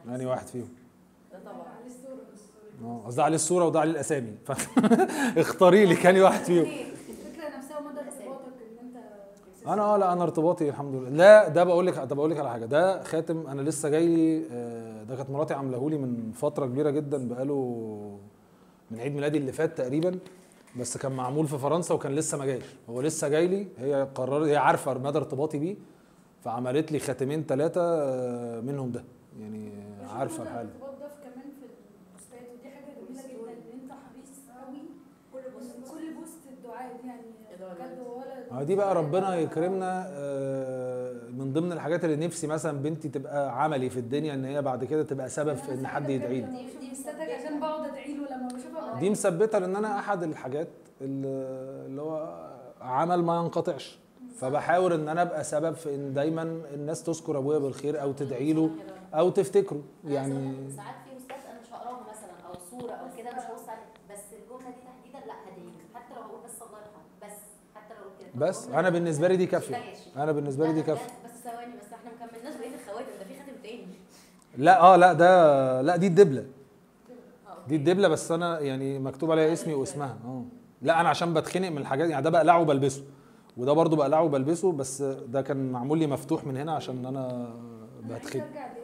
يعني واحد فيهم ده طبعا على الصورة اه قصدي عليه الصوره وده عليه الاسامي فاختاري لي كان واحد فيهم الفكرة نفسها ومدى ارتباطك ان انت انا اه لا انا ارتباطي الحمد لله لا ده بقول لك ده بقول لك على حاجه ده خاتم انا لسه جاي لي آه، ده كانت مراتي عاملاه لي من فتره كبيره جدا بقاله من عيد ميلادي اللي فات تقريبا بس كان معمول في فرنسا وكان لسه ما جايش هو لسه جاي لي هي قررت هي عارفه مدى ارتباطي بيه فعملت لي خاتمين ثلاثه منهم ده يعني عارفه الحاله الارتباط ده في- كمان في البوستات ودي حاجة جميلة جدا ان انت حريص قوي كل بوست كل بوست الدعاء دي يعني إيه ده بجد ولا اه دي بقى ربنا يكرمنا آه، من ضمن الحاجات اللي نفسي مثلا بنتي تبقى عملي في الدنيا ان هي بعد كده تبقى سبب في ان حد يدعي لي دي دي بوستاتك عشان بقعد ادعي له لما بشوفها دي مثبته لان انا احد الحاجات اللي اللي هو عمل ما ينقطعش فبحاول ان انا ابقى سبب في ان دايما الناس تذكر ابويا بالخير او تدعي له او تفتكره يعني يعني ساعات في بوستات انا مش هقراها مثلا او صوره او كده مش هبص عليها بس الجمله دي تحديدا لا هدعي حتى لو هقول بس الله يرحمه بس حتى لو كده بس انا بالنسبه لي دي كافيه انا بالنسبه لي دي كافيه بس ثواني بس احنا ما كملناش بقيه الخواتم ده في خاتم تاني لا اه لا ده لا دي الدبله دي الدبله بس انا يعني مكتوب عليها اسمي واسمها اه لا انا عشان بتخنق من الحاجات يعني ده بقلعه وبلبسه وده برضو بقلعه وبلبسه بس ده كان معمول لي مفتوح من هنا عشان انا انا عايزة بتخنق ارجع